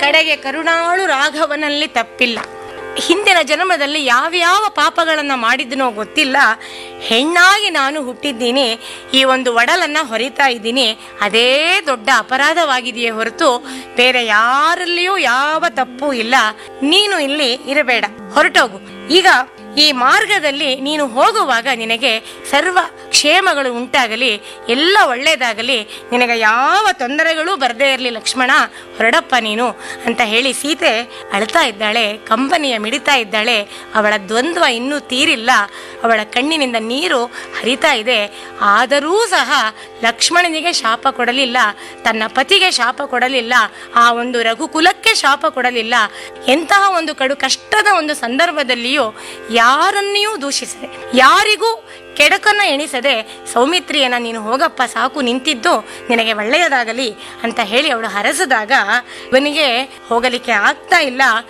ಕಡೆಗೆ ಕರುಣಾಳು ರಾಘವನಲ್ಲಿ ತಪ್ಪಿಲ್ಲ ಹಿಂದಿನ ಜನ್ಮದಲ್ಲಿ ಯಾವ್ಯಾವ ಪಾಪಗಳನ್ನು ಮಾಡಿದ್ನೋ ಗೊತ್ತಿಲ್ಲ ಹೆಣ್ಣಾಗಿ ನಾನು ಹುಟ್ಟಿದ್ದೀನಿ ಈ ಒಂದು ಒಡಲನ್ನ ಹೊರಿತಾ ಇದ್ದೀನಿ ಅದೇ ದೊಡ್ಡ ಅಪರಾಧವಾಗಿದೆಯೇ ಹೊರತು ಬೇರೆ ಯಾರಲ್ಲಿಯೂ ಯಾವ ತಪ್ಪು ಇಲ್ಲ ನೀನು ಇಲ್ಲಿ ಇರಬೇಡ ಹೊರಟೋಗು ಈಗ ಈ ಮಾರ್ಗದಲ್ಲಿ ನೀನು ಹೋಗುವಾಗ ನಿನಗೆ ಸರ್ವ ಕ್ಷೇಮಗಳು ಉಂಟಾಗಲಿ ಎಲ್ಲ ಒಳ್ಳೆಯದಾಗಲಿ ನಿನಗೆ ಯಾವ ತೊಂದರೆಗಳೂ ಬರದೇ ಇರಲಿ ಲಕ್ಷ್ಮಣ ಹೊರಡಪ್ಪ ನೀನು ಅಂತ ಹೇಳಿ ಸೀತೆ ಅಳ್ತಾ ಇದ್ದಾಳೆ ಕಂಬನಿಯ ಮಿಡಿತಾ ಇದ್ದಾಳೆ ಅವಳ ದ್ವಂದ್ವ ಇನ್ನೂ ತೀರಿಲ್ಲ ಅವಳ ಕಣ್ಣಿನಿಂದ ನೀರು ಹರಿತಾ ಇದೆ ಆದರೂ ಸಹ ಲಕ್ಷ್ಮಣನಿಗೆ ಶಾಪ ಕೊಡಲಿಲ್ಲ ತನ್ನ ಪತಿಗೆ ಶಾಪ ಕೊಡಲಿಲ್ಲ ಆ ಒಂದು ರಘುಕುಲಕ್ಕೆ ಶಾಪ ಕೊಡಲಿಲ್ಲ ಎಂತಹ ಒಂದು ಕಡು ಕಷ್ಟದ ಒಂದು ಸಂದರ್ಭದಲ್ಲಿಯೂ ಯಾರನ್ನೆಯೂ ದೂಷಿಸದೆ ಯಾರಿಗೂ ಕೆಡಕನ್ನ ಎಣಿಸದೆ ಸೌಮಿತ್ರಿಯನ್ನ ನೀನು ಹೋಗಪ್ಪ ಸಾಕು ನಿಂತಿದ್ದು ನಿನಗೆ ಒಳ್ಳೆಯದಾಗಲಿ ಅಂತ ಹೇಳಿ ಅವಳು ಹರಸಿದಾಗ ಇವನಿಗೆ ಹೋಗಲಿಕ್ಕೆ ಆಗ್ತಾ ಇಲ್ಲ